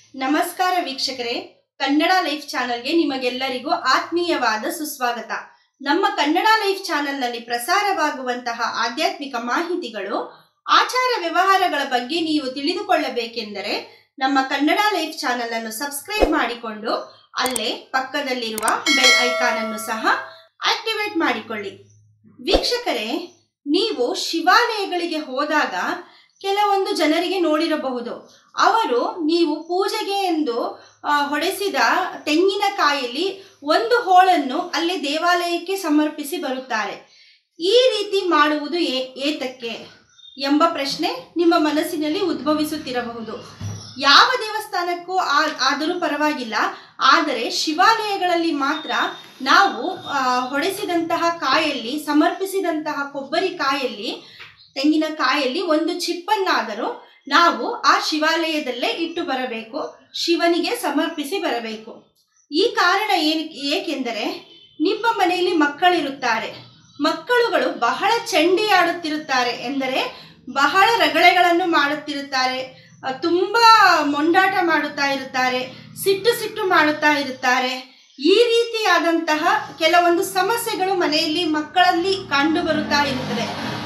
ನಮಸ್ಕಾರ ವೀಕ್ಷಕರೇ ಕನ್ನಡ ಲೈಫ್ ಚಾನೆಲ್ಗೆ ನಿಮಗೆಲ್ಲರಿಗೂ ಆತ್ಮೀಯವಾದ ಸುಸ್ವಾಗತ ನಮ್ಮ ಕನ್ನಡ ಲೈಫ್ ಚಾನೆಲ್ನಲ್ಲಿ ಪ್ರಸಾರವಾಗುವಂತಹ ಆಧ್ಯಾತ್ಮಿಕ ಮಾಹಿತಿಗಳು ಆಚಾರ ವ್ಯವಹಾರಗಳ ಬಗ್ಗೆ ನೀವು ತಿಳಿದುಕೊಳ್ಳಬೇಕೆಂದರೆ ನಮ್ಮ ಕನ್ನಡ ಲೈಫ್ ಚಾನೆಲ್ ಅನ್ನು ಸಬ್ಸ್ಕ್ರೈಬ್ ಮಾಡಿಕೊಂಡು ಅಲ್ಲೇ ಪಕ್ಕದಲ್ಲಿರುವ ಬೆಲ್ ಐಕಾನ್ ಅನ್ನು ಸಹ ಆಕ್ಟಿವೇಟ್ ಮಾಡಿಕೊಳ್ಳಿ ವೀಕ್ಷಕರೇ ನೀವು ಶಿವಾಲಯಗಳಿಗೆ ಹೋದಾಗ ಕೆಲವೊಂದು ಜನರಿಗೆ ನೋಡಿರಬಹುದು ಅವರು ನೀವು ಪೂಜೆಗೆ ಎಂದು ಆ, ಹೊಡೆಸಿದ ತೆಂಗಿನಕಾಯಲ್ಲಿ ಒಂದು ಹೋಳನ್ನು ಅಲ್ಲಿ ದೇವಾಲಯಕ್ಕೆ ಸಮರ್ಪಿಸಿ ಬರುತ್ತಾರೆ ಈ ರೀತಿ ಮಾಡುವುದು ಏ ಏತಕ್ಕೆ ಎಂಬ ಪ್ರಶ್ನೆ ನಿಮ್ಮ ಮನಸ್ಸಿನಲ್ಲಿ ಉದ್ಭವಿಸುತ್ತಿರಬಹುದು ಯಾವ ದೇವಸ್ಥಾನಕ್ಕೂ ಆ- ಆದರೂ ಪರವಾಗಿಲ್ಲ ಆದರೆ ಶಿವಾಲಯಗಳಲ್ಲಿ ಮಾತ್ರ ನಾವು ಆ, ಹೊಡೆಸಿದಂತಹ ಕಾಯಲ್ಲಿ ಸಮರ್ಪಿಸಿದಂತಹ ಕೊಬ್ಬರಿ ಕಾಯಲ್ಲಿ ತೆಂಗಿನಕಾಯಲ್ಲಿ ಒಂದು ಚಿಪ್ಪನ್ನಾದರೂ ನಾವು ಆ ಶಿವಾಲಯದಲ್ಲೇ ಇಟ್ಟು ಬರಬೇಕು ಶಿವನಿಗೆ ಸಮರ್ಪಿಸಿ ಬರಬೇಕು ಈ ಕಾರಣ ಏನು ಏಕೆಂದರೆ ನಿಮ್ಮ ಮನೆಯಲ್ಲಿ ಮಕ್ಕಳಿರುತ್ತಾರೆ ಮಕ್ಕಳುಗಳು ಬಹಳ ಚಂಡಿ ಆಡುತ್ತಿರುತ್ತಾರೆ ಎಂದರೆ ಬಹಳ ರಗಳೆಗಳನ್ನು ಮಾಡುತ್ತಿರುತ್ತಾರೆ ಅ, ತುಂಬಾ ಮೊಂಡಾಟ ಮಾಡುತ್ತಾ ಇರುತ್ತಾರೆ ಸಿಟ್ಟು ಸಿಟ್ಟು ಮಾಡುತ್ತಾ ಇರುತ್ತಾರೆ ಈ ರೀತಿಯಾದಂತಹ ಕೆಲವೊಂದು ಸಮಸ್ಯೆಗಳು ಮನೆಯಲ್ಲಿ ಮಕ್ಕಳಲ್ಲಿ ಕಂಡು ಬರುತ್ತಾ ಇರುತ್ತದೆ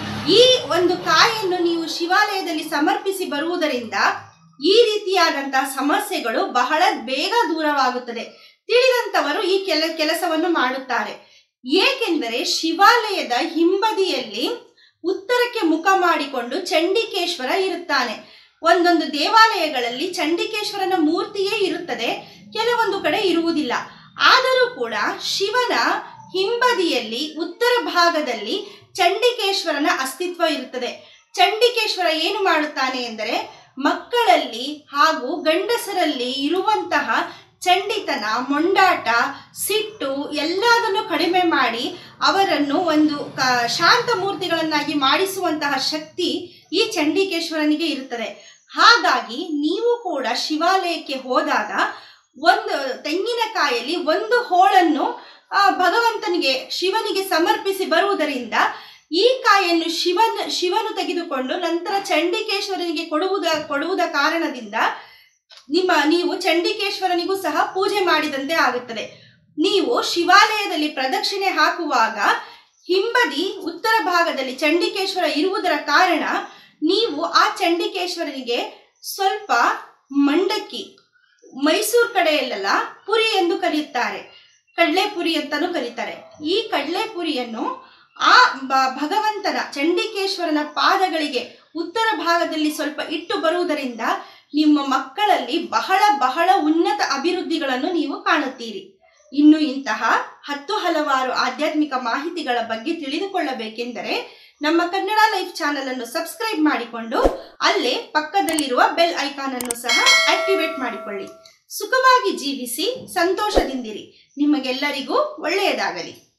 ಈ ಒಂದು ಕಾಯನ್ನು ನೀವು ಶಿವಾಲಯದಲ್ಲಿ ಸಮರ್ಪಿಸಿ ಬರುವುದರಿಂದ ಈ ರೀತಿಯಾದಂತಹ ಸಮಸ್ಯೆಗಳು ಬಹಳ ಬೇಗ ದೂರವಾಗುತ್ತದೆ ತಿಳಿದಂತವರು ಈ ಕೆಲ ಕೆಲಸವನ್ನು ಮಾಡುತ್ತಾರೆ ಏಕೆಂದರೆ ಶಿವಾಲಯದ ಹಿಂಬದಿಯಲ್ಲಿ ಉತ್ತರಕ್ಕೆ ಮುಖ ಮಾಡಿಕೊಂಡು ಚಂಡಿಕೇಶ್ವರ ಇರುತ್ತಾನೆ ಒಂದೊಂದು ದೇವಾಲಯಗಳಲ್ಲಿ ಚಂಡಿಕೇಶ್ವರನ ಮೂರ್ತಿಯೇ ಇರುತ್ತದೆ ಕೆಲವೊಂದು ಕಡೆ ಇರುವುದಿಲ್ಲ ಆದರೂ ಕೂಡ ಶಿವನ ಹಿಂಬದಿಯಲ್ಲಿ ಉತ್ತರ ಭಾಗದಲ್ಲಿ ಚಂಡಿಕೇಶ್ವರನ ಅಸ್ತಿತ್ವ ಇರುತ್ತದೆ ಚಂಡಿಕೇಶ್ವರ ಏನು ಮಾಡುತ್ತಾನೆ ಎಂದರೆ ಮಕ್ಕಳಲ್ಲಿ ಹಾಗೂ ಗಂಡಸರಲ್ಲಿ ಇರುವಂತಹ ಚಂಡಿತನ ಮೊಂಡಾಟ ಸಿಟ್ಟು ಎಲ್ಲದನ್ನು ಕಡಿಮೆ ಮಾಡಿ ಅವರನ್ನು ಒಂದು ಕ ಶಾಂತ ಮೂರ್ತಿಗಳನ್ನಾಗಿ ಮಾಡಿಸುವಂತಹ ಶಕ್ತಿ ಈ ಚಂಡಿಕೇಶ್ವರನಿಗೆ ಇರುತ್ತದೆ ಹಾಗಾಗಿ ನೀವು ಕೂಡ ಶಿವಾಲಯಕ್ಕೆ ಹೋದಾಗ ಒಂದು ತೆಂಗಿನಕಾಯಲ್ಲಿ ಒಂದು ಹೋಳನ್ನು ಆ, ಭಗವಂತನಿಗೆ ಶಿವನಿಗೆ ಸಮರ್ಪಿಸಿ ಬರುವುದರಿಂದ ಈ ಕಾಯನ್ನು ಶಿವನ್ ಶಿವನು ತೆಗೆದುಕೊಂಡು ನಂತರ ಚಂಡಿಕೇಶ್ವರನಿಗೆ ಕೊಡುವುದ ಕೊಡುವುದ ಕಾರಣದಿಂದ ನಿಮ್ಮ ನೀವು ಚಂಡಿಕೇಶ್ವರನಿಗೂ ಸಹ ಪೂಜೆ ಮಾಡಿದಂತೆ ಆಗುತ್ತದೆ ನೀವು ಶಿವಾಲಯದಲ್ಲಿ ಪ್ರದಕ್ಷಿಣೆ ಹಾಕುವಾಗ ಹಿಂಬದಿ ಉತ್ತರ ಭಾಗದಲ್ಲಿ ಚಂಡಿಕೇಶ್ವರ ಇರುವುದರ ಕಾರಣ ನೀವು ಆ ಚಂಡಿಕೇಶ್ವರನಿಗೆ ಸ್ವಲ್ಪ ಮಂಡಕ್ಕಿ ಮೈಸೂರು ಕಡೆಯಲ್ಲೆಲ್ಲ ಪುರಿ ಎಂದು ಕರೆಯುತ್ತಾರೆ ಕಡಲೆಪುರಿ ಅಂತಾನೂ ಕರೀತಾರೆ ಈ ಕಡಲೆಪುರಿಯನ್ನು ಆ ಬ- ಭಗವಂತನ ಚಂಡಿಕೇಶ್ವರನ ಪಾದಗಳಿಗೆ ಉತ್ತರ ಭಾಗದಲ್ಲಿ ಸ್ವಲ್ಪ ಇಟ್ಟು ಬರುವುದರಿಂದ ನಿಮ್ಮ ಮಕ್ಕಳಲ್ಲಿ ಬಹಳ ಬಹಳ ಉನ್ನತ ಅಭಿವೃದ್ಧಿಗಳನ್ನು ನೀವು ಕಾಣುತ್ತೀರಿ ಇನ್ನು ಇಂತಹ ಹತ್ತು ಹಲವಾರು ಆಧ್ಯಾತ್ಮಿಕ ಮಾಹಿತಿಗಳ ಬಗ್ಗೆ ತಿಳಿದುಕೊಳ್ಳಬೇಕೆಂದರೆ ನಮ್ಮ ಕನ್ನಡ ಲೈಫ್ ಚಾನೆಲ್ ಅನ್ನು ಸಬ್ಸ್ಕ್ರೈಬ್ ಮಾಡಿಕೊಂಡು ಅಲ್ಲೇ ಪಕ್ಕದಲ್ಲಿರುವ ಬೆಲ್ ಐಕಾನ್ ಅನ್ನು ಸಹ ಆಕ್ಟಿವೇಟ್ ಮಾಡಿಕೊಳ್ಳಿ ಸುಖವಾಗಿ ಜೀವಿಸಿ ಸಂತೋಷದಿಂದಿರಿ ನಿಮಗೆಲ್ಲರಿಗೂ ಒಳ್ಳೆಯದಾಗಲಿ